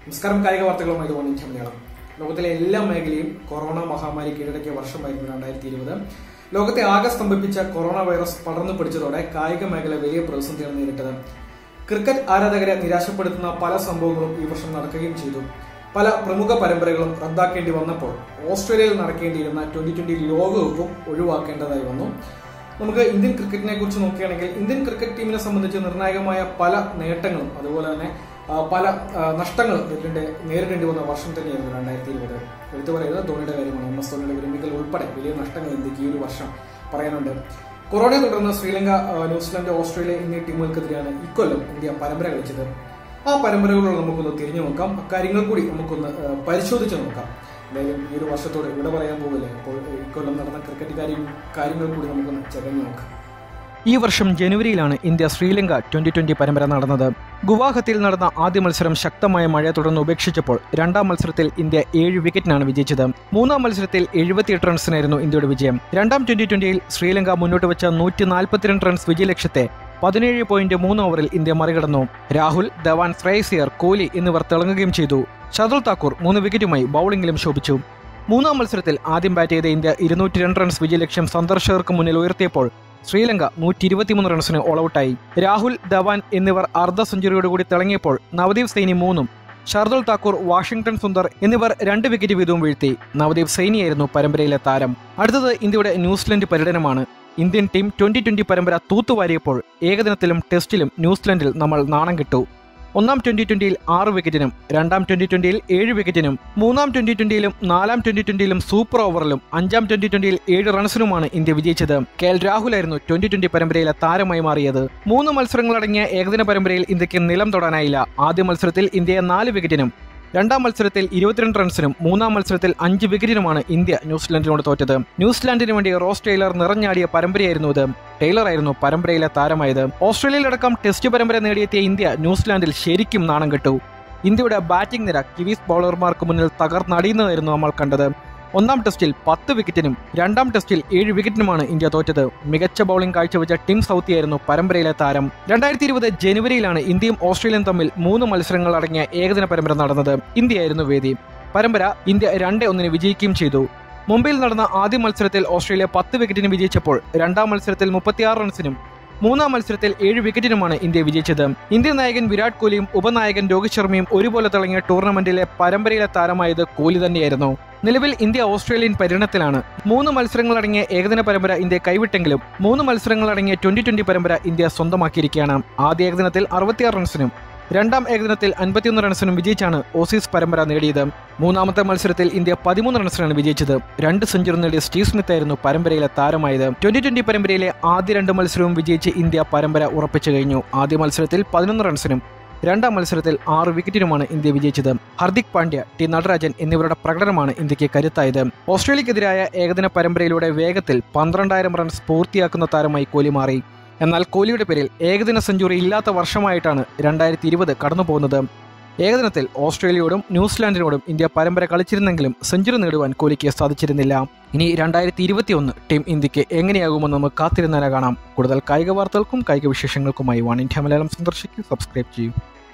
നമസ്കാരം കായിക വാർത്തകളുമായി തോന്നി മലയാളം ലോകത്തിലെ എല്ലാ മേഖലയും കൊറോണ മഹാമാരി കീഴടക്കിയ വർഷമായിരുന്നു രണ്ടായിരത്തി ഇരുപത് ലോകത്തെ ആകെ സ്തംഭിപ്പിച്ച കൊറോണ വൈറസ് പടർന്നു പിടിച്ചതോടെ കായിക മേഖല വലിയ പ്രതിസന്ധിയാണ് നേരിട്ടത് ക്രിക്കറ്റ് ആരാധകരെ നിരാശപ്പെടുത്തുന്ന പല സംഭവങ്ങളും ഈ വർഷം നടക്കുകയും ചെയ്തു പല പ്രമുഖ പരമ്പരകളും റദ്ദാക്കേണ്ടി വന്നപ്പോൾ ഓസ്ട്രേലിയയിൽ നടക്കേണ്ടിയിരുന്ന ട്വന്റി ട്വന്റി ലോകകപ്പും ഒഴിവാക്കേണ്ടതായി വന്നു നമുക്ക് ഇന്ത്യൻ ക്രിക്കറ്റിനെ കുറിച്ച് നോക്കുകയാണെങ്കിൽ ഇന്ത്യൻ ക്രിക്കറ്റ് ടീമിനെ സംബന്ധിച്ച് നിർണായകമായ പല നേട്ടങ്ങളും അതുപോലെ തന്നെ ആ, പല ആ, നഷ്ടങ്ങളും നേരിടേണ്ടി നേരിടേണ്ടി വന്ന വർഷം തന്നെയായിരുന്നു രണ്ടായിരത്തി ഇരുപത് എടുത്തു പറയുന്നത് ധോണിയുടെ കാര്യമാണ് എം എസ് ധോണിയുടെ വിരമിക്കൽ ഉൾപ്പെടെ വലിയ നഷ്ടങ്ങൾ ഇന്ത്യക്ക് ഈ ഒരു വർഷം പറയാനുണ്ട് കൊറോണയെ തുടർന്ന് ശ്രീലങ്ക ആ, ന്യൂസിലാൻഡ് ഓസ്ട്രേലിയ എന്നീ ടീമുകൾക്കെതിരെയാണ് ഇക്കൊല്ലം ഇന്ത്യ പരമ്പര കളിച്ചത് ആ പരമ്പരകളോട് നമുക്കൊന്ന് തിരിഞ്ഞു നോക്കാം അക്കാര്യങ്ങൾ കൂടി നമുക്കൊന്ന് ആ, പരിശോധിച്ച് നോക്കാം എന്തായാലും ഈ ഒരു വർഷത്തോട് ഇവിടെ പറയാൻ പോകില്ലേ അപ്പോൾ ഇക്കൊല്ലം നടന്ന ക്രിക്കറ്റ് കാര്യം കാര്യങ്ങൾ കൂടി നമുക്കൊന്ന് ചെകഞ്ഞു നോക്കാം ഈ വർഷം ജനുവരിയിലാണ് ഇന്ത്യ ശ്രീലങ്ക ട്വന്റി ട്വന്റി പരമ്പര നടന്നത് ഗുവാഹത്തിയിൽ നടന്ന ആദ്യ മത്സരം ശക്തമായ മഴയെ തുടർന്ന് ഉപേക്ഷിച്ചപ്പോൾ രണ്ടാം മത്സരത്തിൽ ഇന്ത്യ ഏഴ് വിക്കറ്റിനാണ് വിജയിച്ചത് മൂന്നാം മത്സരത്തിൽ എഴുപത്തിയെട്ട് റൺസിനായിരുന്നു ഇന്ത്യയുടെ വിജയം രണ്ടാം ട്വന്റി ട്വന്റിയിൽ ശ്രീലങ്ക മുന്നോട്ട് വെച്ച നൂറ്റി നാൽപ്പത്തിരണ്ട് റൺസ് വിജയലക്ഷ്യത്തെ പതിനേഴ് പോയിന്റ് മൂന്ന് ഓവറിൽ ഇന്ത്യ മറികടന്നു രാഹുൽ ധവാൻ ശ്രേയസിയർ കോഹ്ലി എന്നിവർ തിളങ്ങുകയും ചെയ്തു ഷർദുൽ താക്കൂർ മൂന്ന് വിക്കറ്റുമായി ബൌളിംഗിലും ശോഭിച്ചു മൂന്നാം മത്സരത്തിൽ ആദ്യം ബാറ്റ് ചെയ്ത ഇന്ത്യ ഇരുന്നൂറ്റി രണ്ട് റൺസ് വിജയലക്ഷ്യം സന്ദർശകർക്ക് മുന്നിൽ ഉയർത്തിയപ്പോൾ ശ്രീലങ്ക നൂറ്റി ഇരുപത്തിമൂന്ന് റൺസിന് ഓൾ ഔട്ടായി രാഹുൽ ധവാൻ എന്നിവർ അർദ്ധ സെഞ്ചുറിയോടുകൂടി തിളങ്ങിയപ്പോൾ നവദീപ് സൈനി മൂന്നും ഷർദുൽ താക്കൂർ വാഷിംഗ്ടൺ സുന്ദർ എന്നിവർ രണ്ട് വിക്കറ്റ് വീതവും വീഴ്ത്തി നവദീപ് സൈനിയായിരുന്നു പരമ്പരയിലെ താരം അടുത്തത് ഇന്ത്യയുടെ ന്യൂസിലൻഡ് പര്യടനമാണ് ഇന്ത്യൻ ടീം ട്വന്റി ട്വന്റി പരമ്പര തൂത്തുവാരിയപ്പോൾ ഏകദിനത്തിലും ടെസ്റ്റിലും ന്യൂസിലൻഡിൽ നമ്മൾ നാണം കിട്ടു ഒന്നാം ട്വന്റി ട്വന്റിയിൽ ആറ് വിക്കറ്റിനും രണ്ടാം ട്വന്റി ട്വന്റിയിൽ ഏഴ് വിക്കറ്റിനും മൂന്നാം ട്വന്റി ട്വന്റിയിലും നാലാം ട്വന്റി ട്വന്റിയിലും സൂപ്പർ ഓവറിലും അഞ്ചാം ട്വന്റി ട്വന്റിയിൽ ഏഴ് റൺസിനുമാണ് ഇന്ത്യ വിജയിച്ചത് കെ എൽ രാഹുലായിരുന്നു ട്വന്റി ട്വന്റി പരമ്പരയിലെ താരമായി മാറിയത് മൂന്ന് മത്സരങ്ങളടങ്ങിയ ഏകദിന പരമ്പരയിൽ ഇന്ത്യക്ക് നിലം തൊടാനായില്ല ആദ്യ മത്സരത്തിൽ ഇന്ത്യയെ നാല് വിക്കറ്റിനും രണ്ടാം മത്സരത്തിൽ ഇരുപത്തിരണ്ട് റൺസിനും മൂന്നാം മത്സരത്തിൽ അഞ്ച് വിക്കറ്റിനുമാണ് ഇന്ത്യ ന്യൂസിലാൻഡിനോട് തോറ്റത് ന്യൂസിലാൻഡിന് വേണ്ടി റോസ് ടൈലർ നിറഞ്ഞാടിയ പരമ്പരയായിരുന്നു ഇത് ടൈലർ ആയിരുന്നു പരമ്പരയിലെ താരമായത് ഓസ്ട്രേലിയയിലടക്കം ടെസ്റ്റ് പരമ്പര നേടിയെത്തിയ ഇന്ത്യ ന്യൂസിലാൻഡിൽ ശരിക്കും നാണം കെട്ടു ഇന്ത്യയുടെ ബാറ്റിംഗ് നിര കിവീസ് ബൗളർമാർക്ക് മുന്നിൽ തകർന്നടിയുന്നതായിരുന്നു നമ്മൾ കണ്ടത് ഒന്നാം ടെസ്റ്റിൽ പത്ത് വിക്കറ്റിനും രണ്ടാം ടെസ്റ്റിൽ ഏഴ് വിക്കറ്റിനുമാണ് ഇന്ത്യ തോറ്റത് മികച്ച ബൌളിംഗ് കാഴ്ചവെച്ച ടിം സൗത്തിയായിരുന്നു പരമ്പരയിലെ താരം രണ്ടായിരത്തി ഇരുപത് ജനുവരിയിലാണ് ഇന്ത്യയും ഓസ്ട്രേലിയയും തമ്മിൽ മൂന്ന് മത്സരങ്ങൾ അടങ്ങിയ ഏകദിന പരമ്പര നടന്നത് ഇന്ത്യയായിരുന്നു വേദി പരമ്പര ഇന്ത്യ രണ്ട് ഒന്നിന് വിജയിക്കുകയും ചെയ്തു മുംബൈയിൽ നടന്ന ആദ്യ മത്സരത്തിൽ ഓസ്ട്രേലിയ പത്ത് വിക്കറ്റിന് വിജയിച്ചപ്പോൾ രണ്ടാം മത്സരത്തിൽ മുപ്പത്തിയാറ് റൺസിനും മൂന്നാം മത്സരത്തിൽ ഏഴ് വിക്കറ്റിനുമാണ് ഇന്ത്യ വിജയിച്ചത് ഇന്ത്യൻ നായകൻ വിരാട് കോഹ്ലിയും ഉപനായകൻ രോഹിത് ശർമ്മയും ഒരുപോലെ തിളങ്ങിയ ടൂർണമെന്റിലെ പരമ്പരയിലെ താരമായത് കോഹ്ലി തന്നെയായിരുന്നു നിലവിൽ ഇന്ത്യ ഓസ്ട്രേലിയൻ പര്യടനത്തിലാണ് മൂന്ന് മത്സരങ്ങളടങ്ങിയ ഏകദിന പരമ്പര ഇന്ത്യ കൈവിട്ടെങ്കിലും മൂന്ന് മത്സരങ്ങളടങ്ങിയ ട്വന്റി ട്വന്റി പരമ്പര ഇന്ത്യ സ്വന്തമാക്കിയിരിക്കുകയാണ് ആദ്യ ഏകദിനത്തിൽ അറുപത്തിയാറ് റൺസിനും രണ്ടാം ഏകദിനത്തിൽ അൻപത്തിയൊന്ന് റൺസിനും വിജയിച്ചാണ് ഓസീസ് പരമ്പര നേടിയത് മൂന്നാമത്തെ മത്സരത്തിൽ ഇന്ത്യ പതിമൂന്ന് റൺസിനാണ് വിജയിച്ചത് രണ്ട് സെഞ്ചുറി നേടിയ സ്റ്റീവ് സ്മിത്ത് ആയിരുന്നു പരമ്പരയിലെ താരമായത് ട്വന്റി ട്വന്റി പരമ്പരയിലെ ആദ്യ രണ്ട് മത്സരവും വിജയിച്ച് ഇന്ത്യ പരമ്പര ഉറപ്പിച്ചു കഴിഞ്ഞു ആദ്യ മത്സരത്തിൽ പതിനൊന്ന് റൺസിനും രണ്ടാം മത്സരത്തിൽ ആറ് വിക്കറ്റിനുമാണ് ഇന്ത്യ വിജയിച്ചത് ഹർദിക് പാണ്ഡ്യ ടി നടരാജൻ എന്നിവരുടെ പ്രകടനമാണ് ഇന്ത്യക്ക് കരുത്തായത് ഓസ്ട്രേലിയക്കെതിരായ ഏകദിന പരമ്പരയിലൂടെ വേഗത്തിൽ പന്ത്രണ്ടായിരം റൺസ് പൂർത്തിയാക്കുന്ന താരമായി കോഹ്ലി മാറി എന്നാൽ കോഹ്ലിയുടെ പേരിൽ ഏകദിന സെഞ്ചുറി ഇല്ലാത്ത വർഷമായിട്ടാണ് രണ്ടായിരത്തി ഇരുപത് കടന്നുപോകുന്നത് ഏകദിനത്തിൽ ഓസ്ട്രേലിയയോടും ന്യൂസിലാൻഡിനോടും ഇന്ത്യ പരമ്പര കളിച്ചിരുന്നെങ്കിലും സെഞ്ചുറി നേടുവാൻ കോഹ്ലിക്ക് സാധിച്ചിരുന്നില്ല ഇനി രണ്ടായിരത്തി ഇരുപത്തിയൊന്ന് ടീം ഇന്ത്യക്ക് എങ്ങനെയാകുമെന്ന് നമുക്ക് കാത്തിരുന്നാലേ കാണാം കൂടുതൽ കായിക വാർത്തകൾക്കും കായിക വിശേഷങ്ങൾക്കുമായി വൺ ഇന്ത്യ മലയാളം സന്ദർശിക്കൂ സബ്സ്ക്രൈബ് ചെയ്യൂ